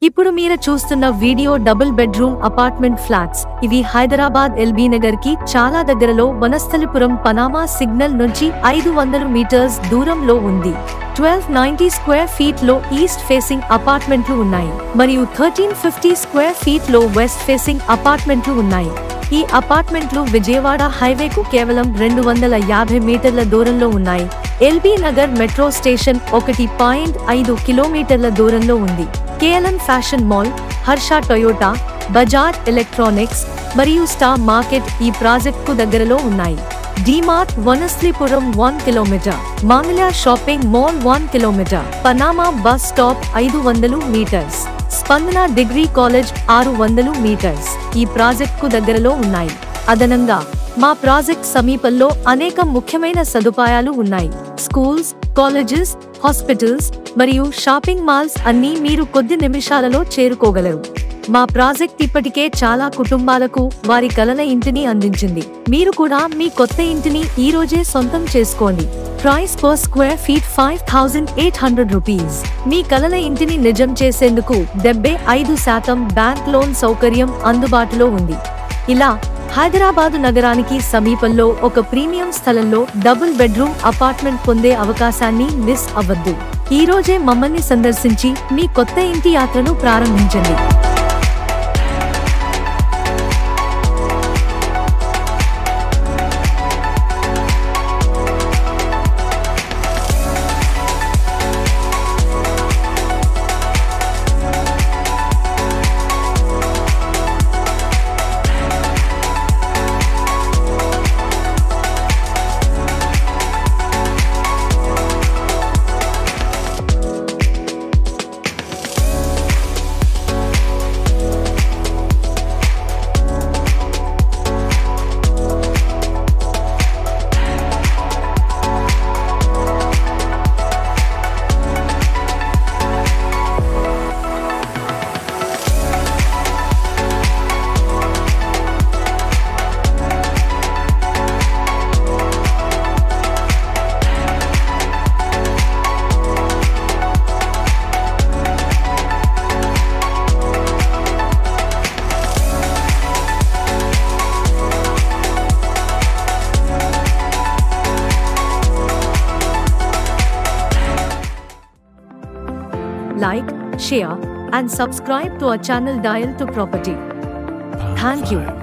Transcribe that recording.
ఇప్పుడు మీరు చూస్తున్న video double bedroom apartment flats ఇవి హైదరాబాద్ ఎల్బీ నగర్ కి చాలా దగ్గరలో వనస్థలిపురం పనామా సిగ్నల్ నుంచి ఐదు వందల మీటర్స్ దూరంలో ఉంది ట్వెల్వ్ నైన్టీ స్క్వేర్ ఫీట్ లో ఈస్ట్ ఫేసింగ్ అపార్ట్మెంట్లు ఉన్నాయి మరియు థర్టీన్ ఫిఫ్టీ స్క్వేర్ ఫీట్ లో వెస్ట్ ఫేసింగ్ అపార్ట్మెంట్లు ఉన్నాయి ఈ అపార్ట్మెంట్లు విజయవాడ హైవేకు కేవలం రెండు వందల యాభై మీటర్ల దూరంలో ఉన్నాయి ఎల్బీ నగర్ మెట్రో స్టేషన్ ఒకటి పాయింట్ ఐదు కిలోమీటర్ల దూరంలో ఉంది KLN fashion mall Harsha Toyota Bajaj electronics మరియు స్టార్ మార్కెట్ ఈ ప్రాజెక్టుకు దగ్గరలో ఉన్నాయి DMart Vanasthalipuram one kilometre Mamila shopping mall one kilometre Panama bus stop ఐదు వందలు మీటర్స్ స్పందన డిగ్రీ కాలేజ్ ఆరు వందలు మీటర్స్ ఈ ప్రాజెక్టుకు దగ్గరలో ఉన్నాయి అదనంగా మా ప్రాజెక్ట్ సమీపంలో అనేక ముఖ్యమైన సదుపాయాలు ఉన్నాయి స్కూల్స్ కాలేజెస్ హాస్పిటల్స్ మరియు షాపింగ్ మాల్స్ అన్నీ మీరు కొద్ది నిమిషాలలో చేరుకోగలరు మా ప్రాజెక్ట్ ఇప్పటికే చాలా కుటుంబాలకు వారి కలల ఇంటిని అందించింది మీరు కూడా మీ కొత్త ఇంటిని ఈ రోజే సొంతం చేసుకోండి price per square feet five thousand eight hundred rupees మీ కలల ఇంటిని నిజం చేసేందుకు డెబ్బై ఐదు శాతం బ్యాంక్ లోన్ సౌకర్యం అందుబాటులో ఉంది ఇలా హైదరాబాదు నగరానికి సమీపంలో ఒక ప్రీమియం స్థలంలో డబుల్ బెడ్రూమ్ అపార్ట్మెంట్ పొందే అవకాశాన్ని మిస్ అవ్వద్దు ఈ రోజే మమ్మల్ని సందర్శించి మీ కొత్త ఇంటి యాత్రను ప్రారంభించండి like, share, and subscribe to our channel Dial to Property. Thank you.